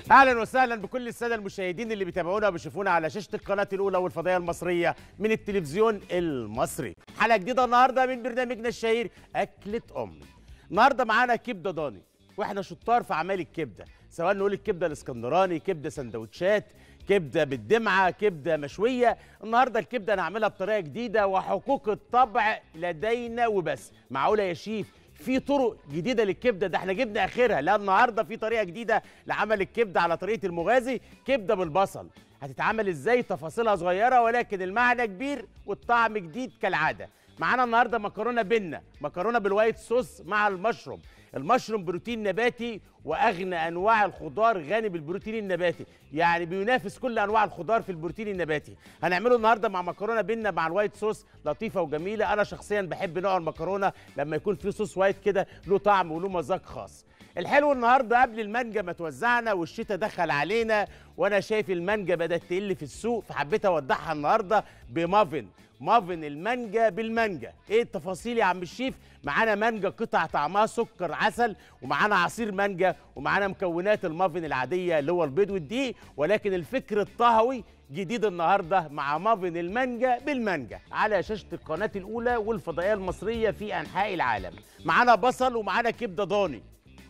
اهلا وسهلا بكل الساده المشاهدين اللي بيتابعونا وبيشوفونا على شاشه القناه الاولى والفضائيه المصريه من التلفزيون المصري حلقه جديده النهارده من برنامجنا الشهير اكله امي النهارده معانا كبده ضاني واحنا شطار في اعمال الكبده سواء نقول الكبده الاسكندراني كبده سندوتشات كبده بالدمعه كبده مشويه النهارده الكبده انا هعملها بطريقه جديده وحقوق الطبع لدينا وبس معقوله يا شيف في طرق جديده للكبده ده احنا جبنا اخرها لا النهارده في طريقه جديده لعمل الكبده على طريقه المغازي كبده بالبصل هتتعمل ازاي تفاصيلها صغيره ولكن المعنى كبير والطعم جديد كالعاده معانا النهارده مكرونه بنه مكرونه بالوايت صوص مع المشروم المشروم بروتين نباتي واغنى انواع الخضار غني بالبروتين النباتي يعني بينافس كل انواع الخضار في البروتين النباتي هنعمله النهارده مع مكرونه بنه مع الوايت صوص لطيفه وجميله انا شخصيا بحب نوع المكرونه لما يكون فيه صوص وايت كده له طعم وله مذاق خاص الحلو النهارده قبل المانجا ما توزعنا والشتاء دخل علينا وانا شايف المانجا بدات تقل في السوق فحبيت اوضحها النهارده بمافن مافن المانجا بالمانجا ايه التفاصيل يا عم الشيف معانا مانجا قطع طعمها سكر عسل ومعانا عصير مانجا ومعانا مكونات المافن العاديه اللي هو البيض والدقيق ولكن الفكر الطهوي جديد النهارده مع مافن المانجا بالمانجا على شاشه القناه الاولى والفضائيه المصريه في انحاء العالم معانا بصل ومعانا كبده ضاني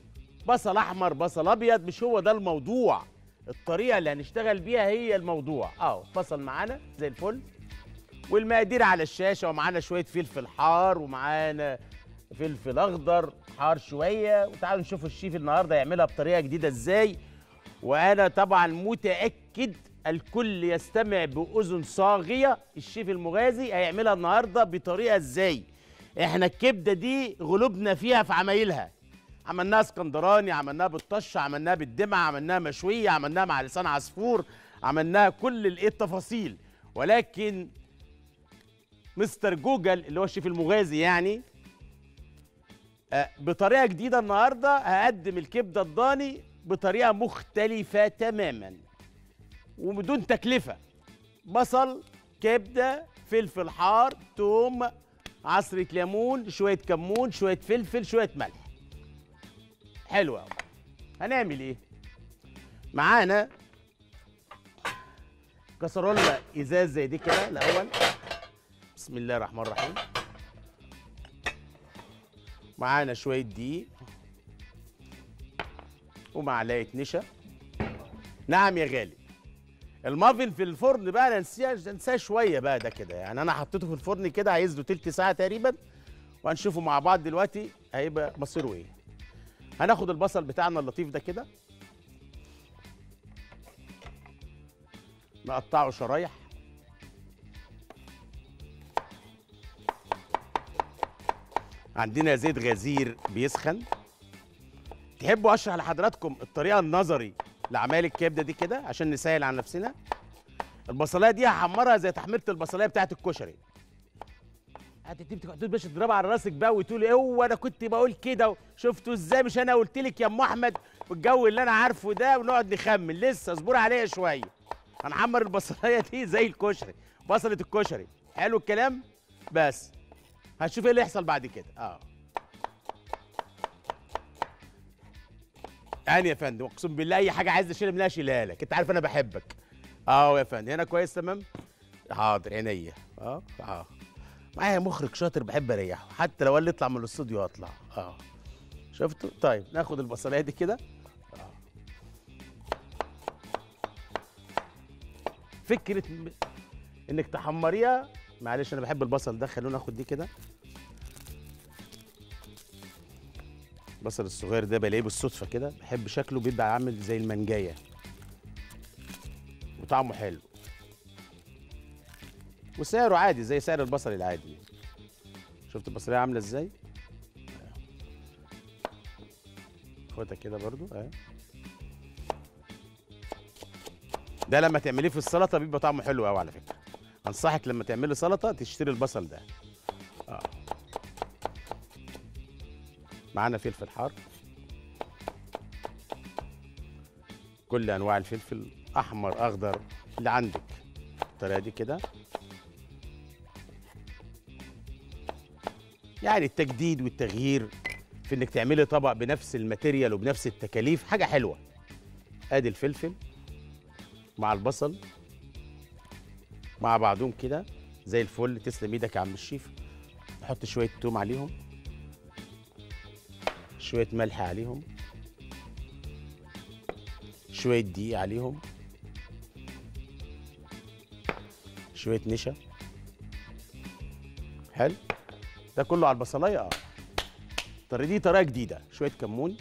بصل احمر بصل ابيض مش هو ده الموضوع الطريقه اللي هنشتغل بيها هي الموضوع اه بصل معانا زي الفل والمقادير على الشاشه ومعانا شويه فلفل حار ومعانا فلفل اخضر حار شويه وتعالوا نشوف الشيف النهارده يعملها بطريقه جديده ازاي وانا طبعا متاكد الكل يستمع باذن صاغيه الشيف المغازي هيعملها النهارده بطريقه ازاي احنا الكبده دي غلوبنا فيها في عمايلها عملناها اسكندراني عملناها بالطشه عملناها بالدمعه عملناها مشويه عملناها مع لسان عصفور عملناها كل الايه التفاصيل ولكن مستر جوجل اللي هو الشيف المغازي يعني آه، بطريقه جديده النهارده هقدم الكبده الضاني بطريقه مختلفه تماما وبدون تكلفه بصل كبده فلفل حار توم عصره ليمون شويه كمون شويه فلفل شويه ملح حلو قوي هنعمل ايه معانا كسرولة ازاز زي دي كده الاول بسم الله الرحمن الرحيم معانا شويه دقيق ومعلقه نشا نعم يا غالي المافن في الفرن بقى ننساه ننساه شويه بقى ده كده يعني انا حطيته في الفرن كده عايز له تلت ساعه تقريبا وهنشوفه مع بعض دلوقتي هيبقى مصيره ايه هناخد البصل بتاعنا اللطيف ده كده نقطعه شرايح عندنا زيت غزير بيسخن تحبوا اشرح لحضراتكم الطريقه النظري لعمال الكبده دي كده عشان نسهل على نفسنا البصلايه دي هحمرها زي تحميره البصلايه بتاعت الكشري هتبتدي تقعدوا باش تضربها على راسك بقى وتقول هو انا كنت بقول كده شفتوا ازاي مش انا قلت لك يا ام احمد والجو اللي انا عارفه ده ونقعد نخمن لسه اصبروا عليا شويه هنحمر البصلايه دي زي الكشري بصله الكشري حلو الكلام بس هنشوف ايه اللي يحصل بعد كده اه يعني يا فندم اقسم بالله اي حاجه عايز اشيلها منها اشيلها لك انت عارف انا بحبك اه يا فندم هنا كويس تمام حاضر عينيا اه اه معايا مخرج شاطر بحب اريحه حتى لو قال لي اطلع من الاستوديو اطلع اه شفتوا طيب ناخد البصلايه دي كده آه. فكره م- انك تحمريها معلش انا بحب البصل ده خلونا ناخد دي كده البصل الصغير ده بلاقيه بالصدفه كده بحب شكله بيبقى عامل زي المنجايه وطعمه حلو وسعره عادي زي سعر البصل العادي شفت البصليه عامله ازاي خدها كده برضو اهي ده لما تعمليه في السلطه بيبقى طعمه حلو قوي على فكره انصحك لما تعملي سلطه تشتري البصل ده اه معانا فلفل حار كل انواع الفلفل احمر اخضر اللي عندك الطريقه دي كده يعني التجديد والتغيير في انك تعملي طبق بنفس الماتيريال وبنفس التكاليف حاجه حلوه ادي الفلفل مع البصل مع بعضهم كده زي الفل تسلم ايدك يا عم الشيف نحط شويه توم عليهم شويه ملح عليهم شويه دقيق عليهم شويه نشا حلو ده كله على البصلايه اه الطريقه دي طريقه جديده شويه كمون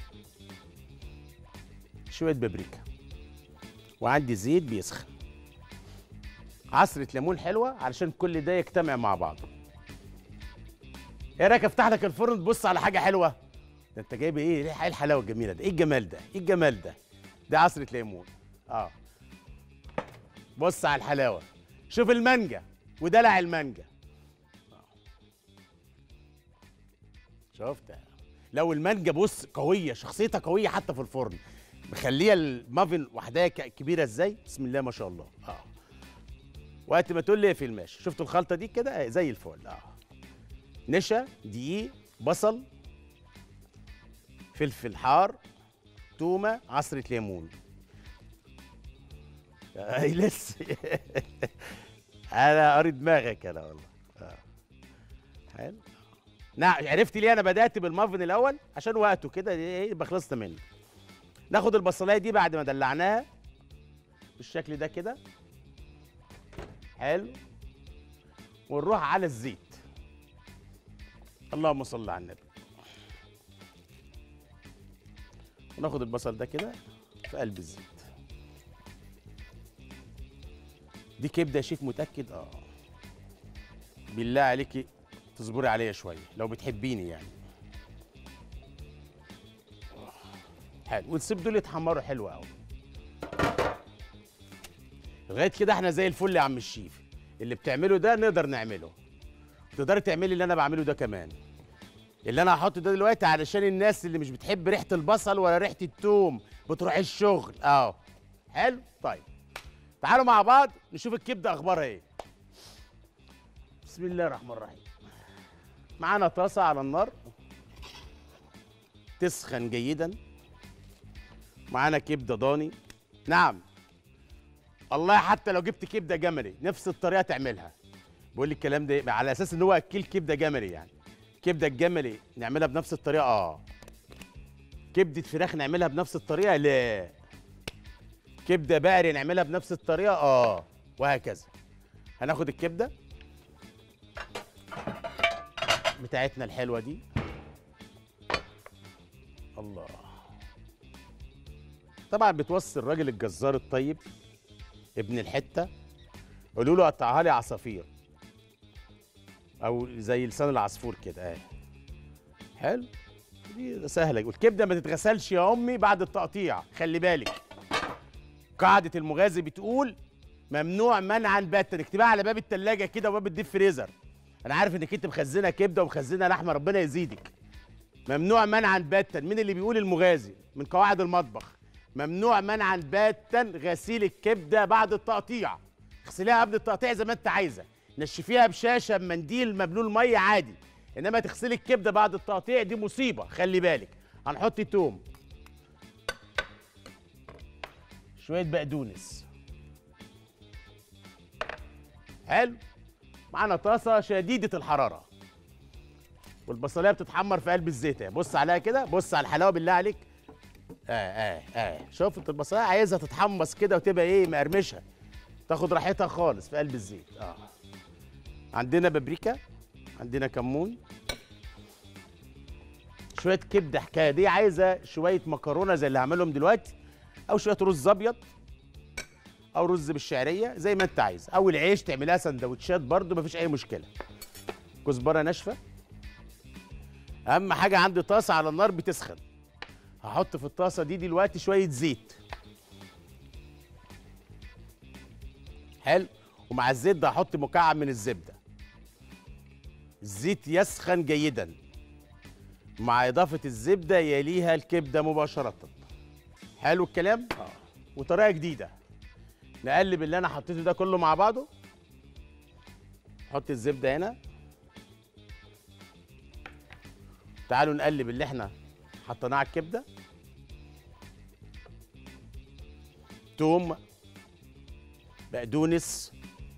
شويه بابريكا وعندي زيت بيسخن عصرة ليمون حلوة علشان كل ده يجتمع مع بعضه ايه رايك افتح لك الفرن تبص على حاجة حلوة ده انت جايب ايه ايه الحلاوة الجميلة ده ايه الجمال ده ايه الجمال ده ده عصرة ليمون اه بص على الحلاوة شوف المانجا ودلع المانجا شفت لو المانجا بص قويه شخصيتها قويه حتى في الفرن مخليه المافن وحدها ك- كبيره ازاي بسم الله ما شاء الله اه وقت ما تقول لي في الماشي شفتوا الخلطه دي كده آه، زي الفل اه نشا دقيق بصل فلفل حار تومه عصره ليمون اي لسه انا قاري دماغك انا والله اه حلو نعم عرفت ليه انا بدات بالمافن الاول عشان وقته كده ايه يبقى خلصت منه ناخد البصلايه دي بعد ما دلعناها بالشكل ده كده حلو ونروح على الزيت اللهم صل على النبي وناخد البصل ده كده في قلب الزيت دي كبده يا شيف متاكد اه بالله عليكي تصبري عليا شويه لو بتحبيني يعني حلو ونسيب دول يتحمروا حلو قوي لغايه كده احنا زي الفل يا عم الشيف اللي بتعمله ده نقدر نعمله تقدري تعملي اللي انا بعمله ده كمان اللي انا هحطه ده دلوقتي علشان الناس اللي مش بتحب ريحه البصل ولا ريحه التوم بتروح الشغل اه حلو طيب تعالوا مع بعض نشوف الكبده اخبارها ايه بسم الله الرحمن الرحيم معانا طاسه على النار تسخن جيدا معانا كبده ضاني نعم والله حتى لو جبت كبده جملي نفس الطريقه تعملها بقول لي الكلام ده إيه؟ على اساس ان هو اكيل كبده جملي يعني كبده الجملي نعملها بنفس الطريقه اه كبده فراخ نعملها بنفس الطريقه لا كبده بقري نعملها بنفس الطريقه اه وهكذا هناخد الكبده بتاعتنا الحلوه دي الله طبعا بتوصي الراجل الجزار الطيب ابن الحته قولوا له قطعها لي عصافير او زي لسان العصفور كده اه حلو دي سهله والكبده ما تتغسلش يا امي بعد التقطيع خلي بالك قاعده المغازي بتقول ممنوع منعا باتا اكتبها على باب التلاجة كده وباب الديب فريزر انا عارف انك انت مخزنه كبده ومخزنه لحمه ربنا يزيدك ممنوع منعا باتا مين اللي بيقول المغازي من قواعد المطبخ ممنوع منعا باتا غسيل الكبده بعد التقطيع اغسليها قبل التقطيع زي ما انت عايزه نشفيها بشاشه بمنديل مبلول ميه عادي انما تغسلي الكبده بعد التقطيع دي مصيبه خلي بالك هنحط توم شويه بقدونس حلو معانا طاسه شديده الحراره والبصليه بتتحمر في قلب الزيت اهي بص عليها كده بص على الحلاوه بالله عليك اه اه اه شفت البصليه عايزها تتحمص كده وتبقى ايه مقرمشه تاخد راحتها خالص في قلب الزيت اه عندنا بابريكا عندنا كمون شويه كبده حكايه دي عايزه شويه مكرونه زي اللي هعملهم دلوقتي او شويه رز ابيض او رز بالشعريه زي ما انت عايز او العيش تعملها سندوتشات برضو مفيش اي مشكله كزبره ناشفه اهم حاجه عندي طاسه على النار بتسخن هحط في الطاسه دي دلوقتي شويه زيت حلو ومع الزيت ده هحط مكعب من الزبده الزيت يسخن جيدا مع اضافه الزبده يليها الكبده مباشره حلو الكلام اه وطريقه جديده نقلب اللي انا حطيته ده كله مع بعضه نحط الزبده هنا تعالوا نقلب اللي احنا حطيناه على الكبده توم بقدونس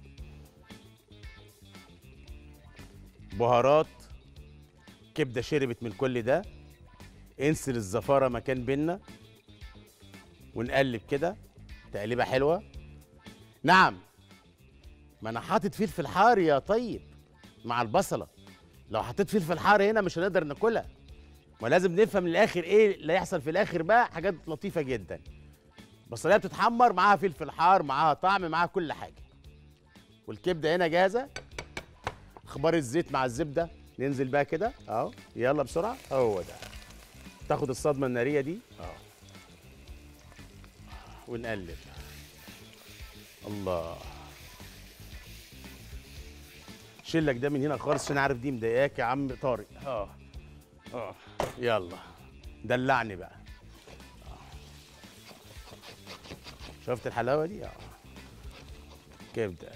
بهارات كبده شربت من كل ده انسل الزفاره مكان بينا ونقلب كده تقليبه حلوه نعم ما انا حاطط فلفل حار يا طيب مع البصله لو حطيت فلفل حار هنا مش هنقدر ناكلها ما لازم نفهم من الاخر ايه اللي هيحصل في الاخر بقى حاجات لطيفه جدا البصليه بتتحمر معاها فلفل حار معاها طعم معاها كل حاجه والكبده هنا جاهزه اخبار الزيت مع الزبده ننزل بقى كده اهو يلا بسرعه هو ده تاخد الصدمه الناريه دي اه ونقلب الله شيلك ده من هنا خالص عشان عارف دي مضايقاك يا عم طارق اه اه يلا دلعني بقى آه. شفت الحلاوه دي اه كبده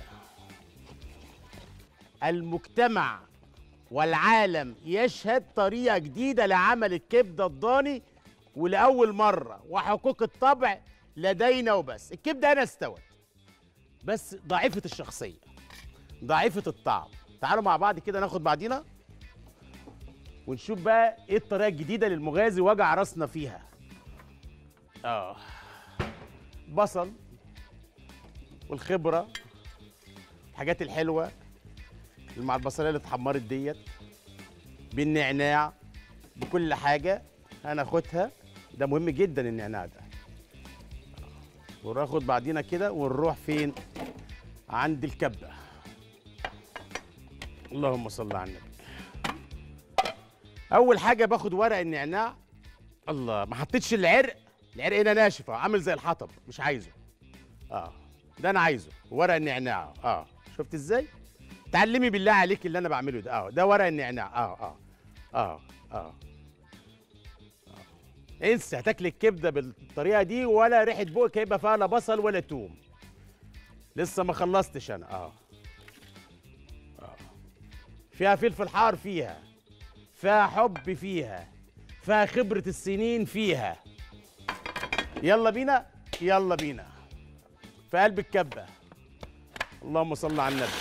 المجتمع والعالم يشهد طريقه جديده لعمل الكبده الضاني ولاول مره وحقوق الطبع لدينا وبس الكبده هنا استوت بس ضعيفه الشخصيه ضعيفه الطعم تعالوا مع بعض كده ناخد بعضينا ونشوف بقى ايه الطريقه الجديده للمغازي وجع راسنا فيها اه بصل والخبره الحاجات الحلوه اللي مع البصليه اللي اتحمرت ديت بالنعناع بكل حاجه هناخدها ده مهم جدا النعناع ده وناخد بعدينا كده ونروح فين عند الكبه اللهم صل على النبي اول حاجه باخد ورق النعناع الله ما حطيتش العرق العرق هنا ناشف أهو، عامل زي الحطب مش عايزه اه ده انا عايزه ورق النعناع اه شفت ازاي تعلمي بالله عليك اللي انا بعمله ده اه ده ورق النعناع اه اه اه اه آه. انسى هتاكل الكبده بالطريقه دي ولا ريحه بوقك هيبقى فيها لا بصل ولا توم لسه ما خلصتش انا اه فيها فلفل حار فيها فيها حب فيها فيها خبرة السنين فيها يلا بينا يلا بينا في قلب الكبة اللهم صل على النبي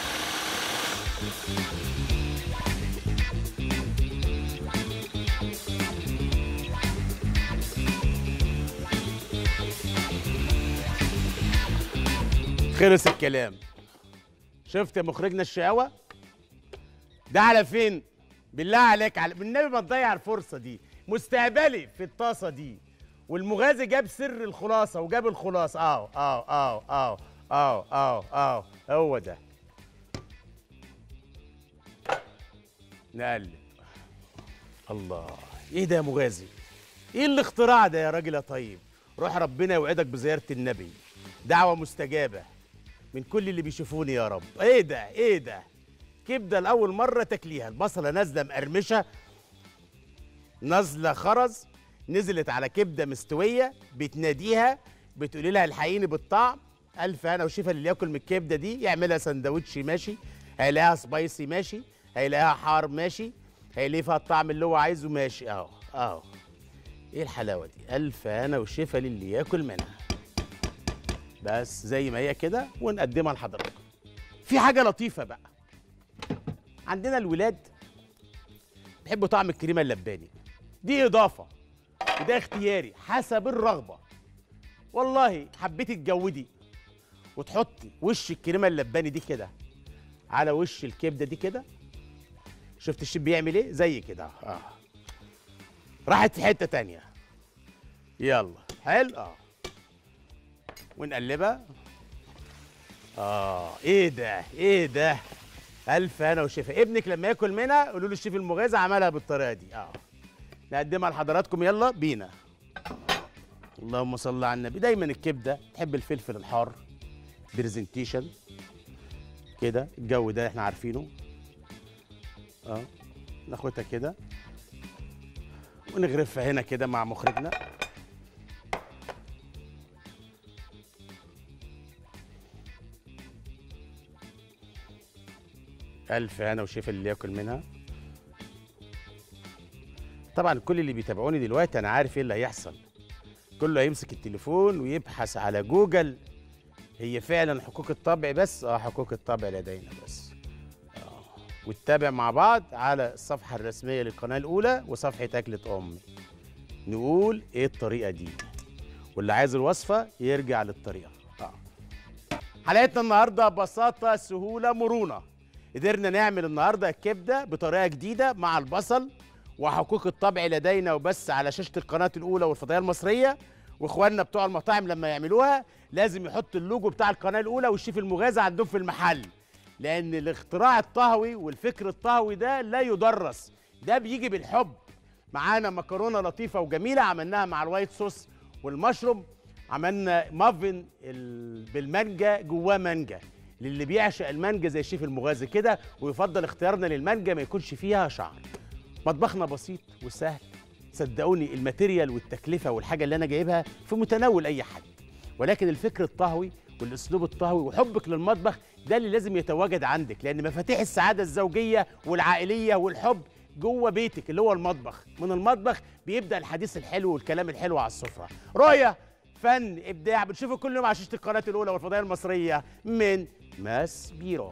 خلص الكلام شفت يا مخرجنا الشقاوة ده على فين بالله عليك على بالنبي ما تضيع الفرصه دي مستقبلي في الطاسه دي والمغازي جاب سر الخلاصه وجاب الخلاصه اه اه اه اه اه اه اه هو ده نقلب الله ايه ده يا مغازي ايه الاختراع ده يا راجل يا طيب روح ربنا يوعدك بزياره النبي دعوه مستجابه من كل اللي بيشوفوني يا رب ايه ده ايه ده كبده لاول مره تاكليها البصله نازله مقرمشه نازله خرز نزلت على كبده مستويه بتناديها بتقولي لها الحقيني بالطعم الف انا وشفا اللي ياكل من الكبده دي يعملها سندوتش ماشي هيلاقيها سبايسي ماشي هيلاقيها حار ماشي هيلاقي فيها الطعم اللي هو عايزه ماشي اهو اهو ايه الحلاوه دي الف انا وشفا للي ياكل منها بس زي ما هي كده ونقدمها لحضراتكم في حاجه لطيفه بقى عندنا الولاد بيحبوا طعم الكريمه اللباني دي اضافه وده اختياري حسب الرغبه والله حبيتي تجودي وتحطي وش الكريمه اللباني دي كده على وش الكبده دي كده شفت الشيف بيعمل ايه زي كده اه راحت في حته تانية يلا حلو اه ونقلبها اه ايه ده ايه ده الف انا وشفا ابنك لما ياكل منها قولوا له الشيف المغازي عملها بالطريقه دي اه نقدمها لحضراتكم يلا بينا اللهم صل على النبي دايما الكبده تحب الفلفل الحار برزنتيشن كده الجو ده احنا عارفينه اه ناخدها كده ونغرفها هنا كده مع مخرجنا ألف هنا وشيف اللي ياكل منها طبعا كل اللي بيتابعوني دلوقتي أنا عارف إيه اللي هيحصل كله هيمسك التليفون ويبحث على جوجل هي فعلا حقوق الطبع بس اه حقوق الطبع لدينا بس آه. واتابع مع بعض على الصفحة الرسمية للقناة الأولى وصفحة أكلة أمي نقول إيه الطريقة دي واللي عايز الوصفة يرجع للطريقة آه. حلقتنا النهاردة بساطة سهولة مرونة قدرنا نعمل النهاردة الكبدة بطريقة جديدة مع البصل وحقوق الطبع لدينا وبس على شاشة القناة الأولى والفضائية المصرية واخواننا بتوع المطاعم لما يعملوها لازم يحط اللوجو بتاع القناه الاولى والشيف المغازى عندهم في المحل لان الاختراع الطهوي والفكر الطهوي ده لا يدرس ده بيجي بالحب معانا مكرونه لطيفه وجميله عملناها مع الوايت صوص والمشروم عملنا مافن ال- بالمانجا جواه مانجا للي بيعشق المانجا زي الشيف المغازي كده ويفضل اختيارنا للمانجا ما يكونش فيها شعر مطبخنا بسيط وسهل صدقوني الماتيريال والتكلفه والحاجه اللي انا جايبها في متناول اي حد ولكن الفكر الطهوي والاسلوب الطهوي وحبك للمطبخ ده اللي لازم يتواجد عندك لان مفاتيح السعاده الزوجيه والعائليه والحب جوه بيتك اللي هو المطبخ من المطبخ بيبدا الحديث الحلو والكلام الحلو على السفره رؤيه فن ابداع بنشوفه كل يوم على شاشه القناه الاولى والفضائيه المصريه من ماس بيرو